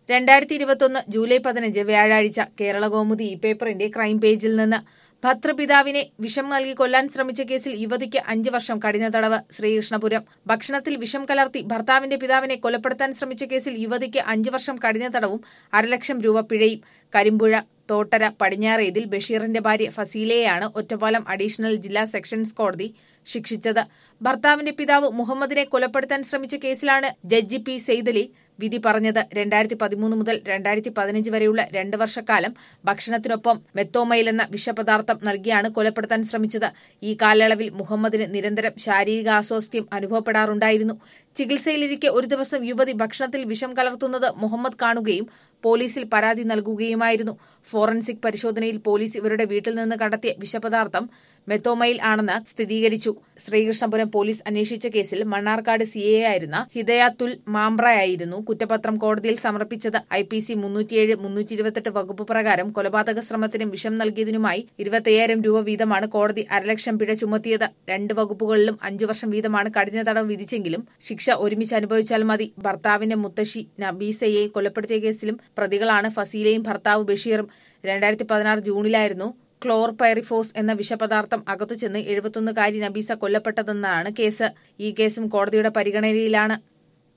രണ്ടായിരത്തി ഇരുപത്തൊന്ന് ജൂലൈ പതിനഞ്ച് വ്യാഴാഴ്ച കേരള കൗമുദി ഈ പേപ്പറിന്റെ ക്രൈം പേജിൽ നിന്ന് ഭർത്തൃപിതാവിനെ വിഷം നൽകി കൊല്ലാൻ ശ്രമിച്ച കേസിൽ യുവതിക്ക് അഞ്ച് വർഷം കഠിന തടവ് ശ്രീകൃഷ്ണപുരം ഭക്ഷണത്തിൽ വിഷം കലർത്തി ഭർത്താവിന്റെ പിതാവിനെ കൊലപ്പെടുത്താൻ ശ്രമിച്ച കേസിൽ യുവതിക്ക് അഞ്ച് വർഷം കഠിന തടവും അരലക്ഷം രൂപ പിഴയും കരിമ്പുഴ തോട്ടര പടിഞ്ഞാറേതിൽ ബഷീറിന്റെ ഭാര്യ ഫസീലയെയാണ് ഒറ്റപ്പാലം അഡീഷണൽ ജില്ലാ സെഷൻസ് കോടതി ശിക്ഷിച്ചത് ഭർത്താവിന്റെ പിതാവ് മുഹമ്മദിനെ കൊലപ്പെടുത്താൻ ശ്രമിച്ച കേസിലാണ് ജഡ്ജി പി സെയ്തലി വിധി പറഞ്ഞത് രണ്ടായിരത്തി പതിമൂന്ന് മുതൽ രണ്ടായിരത്തി പതിനഞ്ച് വരെയുള്ള രണ്ട് വർഷക്കാലം ഭക്ഷണത്തിനൊപ്പം മെത്തോമൈൽ എന്ന വിഷപദാർത്ഥം നൽകിയാണ് കൊലപ്പെടുത്താൻ ശ്രമിച്ചത് ഈ കാലയളവിൽ മുഹമ്മദിന് നിരന്തരം ശാരീരിക അസ്വാസ്ഥ്യം അനുഭവപ്പെടാറുണ്ടായിരുന്നു ചികിത്സയിലിരിക്കെ ഒരു ദിവസം യുവതി ഭക്ഷണത്തിൽ വിഷം കലർത്തുന്നത് മുഹമ്മദ് കാണുകയും പോലീസിൽ പരാതി നൽകുകയുമായിരുന്നു ഫോറൻസിക് പരിശോധനയിൽ പോലീസ് ഇവരുടെ വീട്ടിൽ നിന്ന് കണ്ടെത്തിയ വിഷപദാർത്ഥം മെത്തോമൈൽ ആണെന്ന് സ്ഥിരീകരിച്ചു ശ്രീകൃഷ്ണപുരം പോലീസ് അന്വേഷിച്ച കേസിൽ മണ്ണാർക്കാട് സിഎ ആയിരുന്ന ഹിദയാത്തുൽ മാംബ്രയായിരുന്നു കുറ്റപത്രം കോടതിയിൽ സമർപ്പിച്ചത് ഐ പി സി മുന്നൂറ്റിയേഴ് മുന്നൂറ്റി ഇരുപത്തെട്ട് വകുപ്പ് പ്രകാരം കൊലപാതക ശ്രമത്തിനും വിഷം നൽകിയതിനുമായി ഇരുപത്തയ്യായിരം രൂപ വീതമാണ് കോടതി അരലക്ഷം പിഴ ചുമത്തിയത് രണ്ട് വകുപ്പുകളിലും അഞ്ചു വർഷം വീതമാണ് കഠിന തടവ് വിധിച്ചെങ്കിലും ശിക്ഷ ഒരുമിച്ച് അനുഭവിച്ചാൽ മതി ഭർത്താവിന്റെ മുത്തശ്ശി നബീസയെ കൊലപ്പെടുത്തിയ കേസിലും പ്രതികളാണ് ഫസീലയും ഭർത്താവ് ബഷീറും രണ്ടായിരത്തി പതിനാറ് ജൂണിലായിരുന്നു ക്ലോർപൈറിഫോസ് എന്ന വിഷപദാർത്ഥം അകത്തു ചെന്ന് എഴുപത്തൊന്നുകാരി നബീസ കൊല്ലപ്പെട്ടതെന്നാണ് കേസ് ഈ കേസും കോടതിയുടെ പരിഗണനയിലാണ്